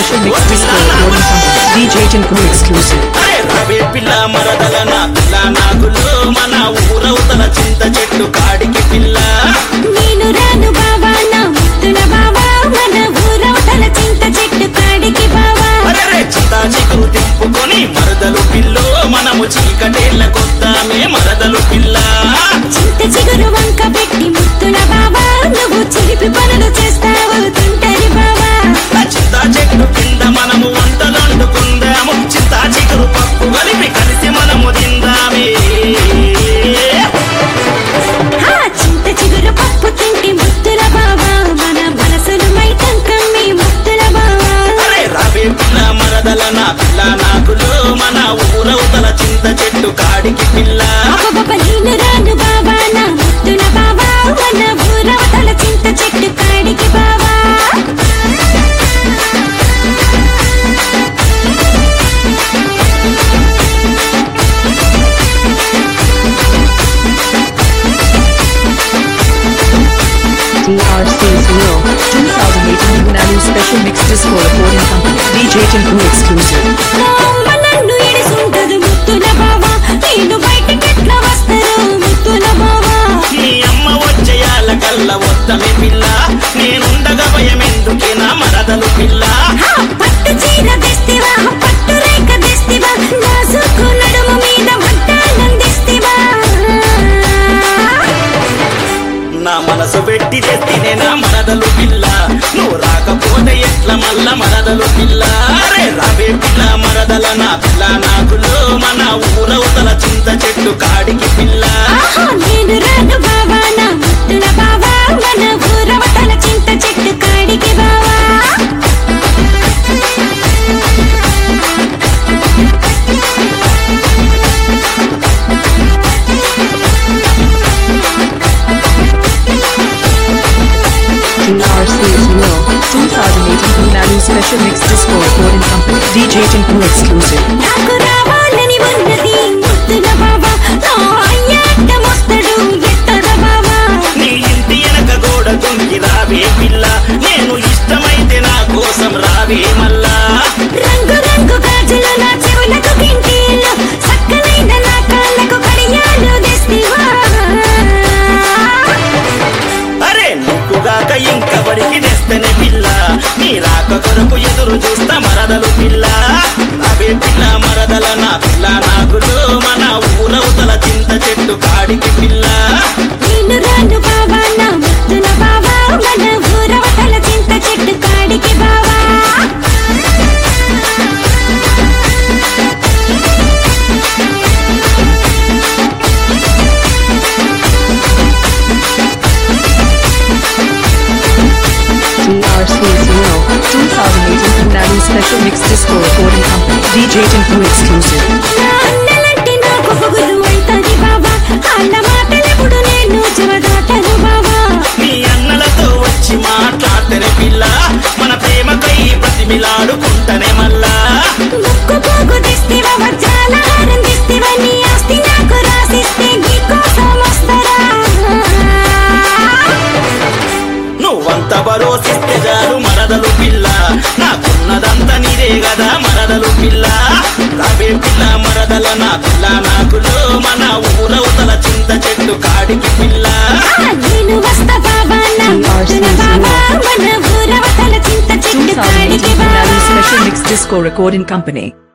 special mix disco recording company. DJ Tinku exclusive. అరే రవే పిల్ల మరదల నా పిల్ల నాగులు మన ఊరవుతల చింత చెట్టు కాడికి పిల్ల నేను రాను బావా నా ముద్దుల బావా మన ఊరవతల చింత చెట్టు కాడికి బావా అరే చింత చిగురు తిప్పుకొని మరదలు పిల్లు మనము చీకటేళ్ళ కొద్దామే మరదలు పిల్ల చింత చిగురు వంక పెట్టి ముద్దుల బావా నువ్వు చిలిపి పనులు చేస్తావు తింటరి బావా ఆ చింత చెట్టు కింద మనము వంటలు వండుకుందాము చింత చిగురు పప్పు కలిపి కలిసి మనము తిందామే ఆ చింత చిగురు పప్పు తింటి ముద్దుల బావా మన మనసులు మైకం కమ్మి ముద్దుల బావా అరే రవే పిల్ల మరదల నా పిల్ల నాగులు మన ఊరవుతల చింత చెట్టు కాడికి పిల్ల అబ్బబ్బ నేను రాను బావా నా ముద్దుల బావా మన ఊరవతల చింత చెట్టు కాడికి బావా DRC's Real 2018 Unanu special mix disco recording company. DJ Tinku exclusive. నా అమ్మ నన్ను ఎడిసుంటది ముద్దుల బావా నేను బయటకెట్లా వస్తారు ముద్దుల బావా నీ అమ్మ వచ్చేయాల కల్ల వద్దమే పిల్ల నేనుండగా భయం ఎందుకే నా మరదలు పిల్ల ఆ పట్టు చీర తెస్తివా పట్టు రేఖ తెస్తివా నాసుకు నడుము మీద వడ్డానందిస్తివా నా మనసు పెట్టి తెత్తినే నా మరదలు పిల్ల నువ్వు రాకపోతే ఎట్ల మల్ల మరదలు పిల్ల అరే రావే పిల్ల మరదల నా పిల్ల నాకులు మన ఊరవుతల చింత చెట్టు కాడికి పిల్ల ఆహా నేను రాను బావా నా ముద్దుల బావా మన ఊరవతల చింత చెట్టు కాడికి బావా DRC's Real 2018 Unanu special mix disco recording company. DJ Tinku exclusive. నాకు రావాలని ఉన్నది ముద్దుల బావా నా అయ్యాట మస్తడు ఎత్తడ బావా నీ ఇంటి వెనక గోడ దొంగి రావే పిల్ల నేను ఇష్టమైతే నా కోసం రావే మల్లా రంగు రంగు గాజులు నా చెవులకు గింటీలు చక్కనైన నా కాళ్ళకు కడియాలు తెస్తివా అరే నువ్వుగాక ఇంకెవరికి తెస్తనే పిల్ల నీ రాక కొరకు ఎదురు చూస్తా మరదలు పిల్ల అవే పిల్ల మరదల నా పిల్ల నాగులు మన ఊరవుతల చింత చెట్టు కాడికి పిల్ల నేను రాను బావా నా ముద్దుల బావా మన ఊరవతల చింత చెట్టు కాడికి బావా DRC's Real 2018 Unanu special mix disco recording company. DJ Tinku exclusive. నా అన్నలంటే నాకు పొగురు అయితది బావా అన్న మాటలెప్పుడు నేను చెవదాటను బావా నీ అన్నలతో వచ్చి మాట్లాడతనే పిల్ల మన ప్రేమకై ప్రతిమిలాడుకుంటనే మల్లా ముక్కు పోగు తెస్తివా వజ్రాల హారం తెస్తివా నీ ఆస్తి నాకు రాసిస్తే నీకోసం వస్తారా నువ్వంత భరోసిస్తే చాలు మరదలు పిల్ల నాకున్నదంతా నీదే కదా మరదలు పిల్ల రావే పిల్ల మరదల నా పిల్ల నాకులు మన ఊరవుతల చింత చెట్టు కాడికి పిల్ల ఆ, నేను వస్తా బావా నా ముద్దుల బావా మన ఊరవతల చింత చెట్టు 2018 కాడికి Unanu బావా special mix disco recording company.